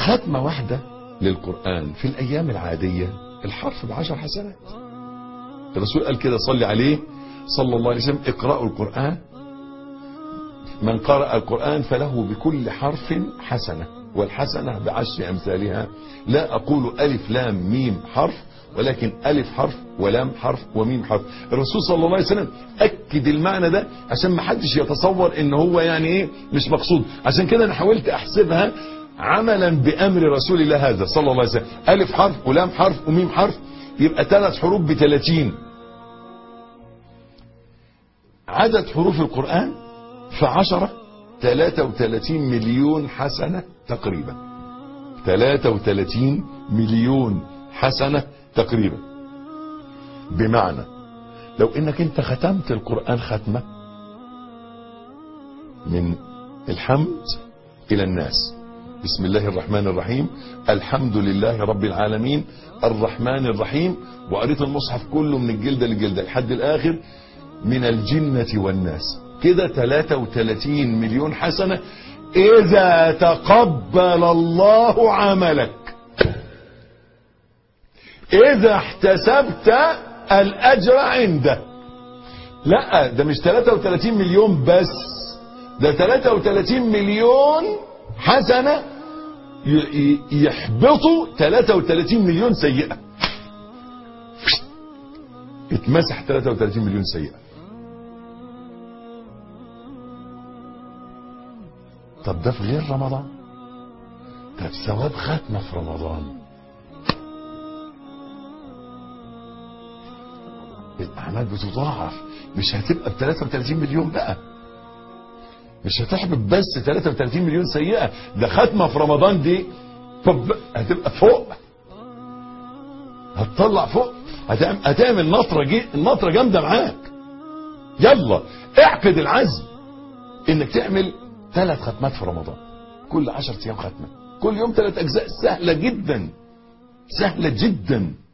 ختمة واحدة للقرآن في الأيام العادية الحرف بعشر حسنات الرسول قال كده صلي عليه صلى الله عليه وسلم اقرأوا القرآن من قرأ القرآن فله بكل حرف حسنة والحسنة بعشر أمثالها لا أقول ألف لام ميم حرف ولكن ألف حرف ولام حرف وميم حرف الرسول صلى الله عليه وسلم أكد المعنى ده عشان ما حدش يتصور ان هو يعني ايه مش مقصود عشان كده انا حاولت احسبها عملا بأمر رسول الله هذا صلى الله عليه وسلم ألف حرف ولام حرف وميم حرف يبقى ثلاث حروف بثلاثين عدد حروف القرآن في عشرة 33 مليون حسنة تقريبا 33 مليون حسنة تقريبا بمعنى لو انك انت ختمت القرآن ختمة من الحمد الى الناس بسم الله الرحمن الرحيم الحمد لله رب العالمين الرحمن الرحيم وقريت المصحف كله من الجلدة للجلدة لحد الاخر من الجنة والناس كده 33 مليون حسنة اذا تقبل الله عملك اذا احتسبت الاجر عنده لا ده مش 33 مليون بس ده 33 مليون حسنة يحبطوا 33 مليون سيئة اتمسح 33 مليون سيئة طب ده في غير رمضان طب ثواب ختمة في رمضان الأعمال بتضاعف مش هتبقى ب 33 مليون بقى مش هتحبط بس 33 مليون سيئة ده ختمة في رمضان دي طب هتبقى فوق هتطلع فوق هتعمل, هتعمل نطرة جي نطرة جامدة معاك يلا اعقد العزم انك تعمل ثلاث ختمات في رمضان كل عشر ايام ختمة كل يوم ثلاث اجزاء سهلة جدا سهلة جدا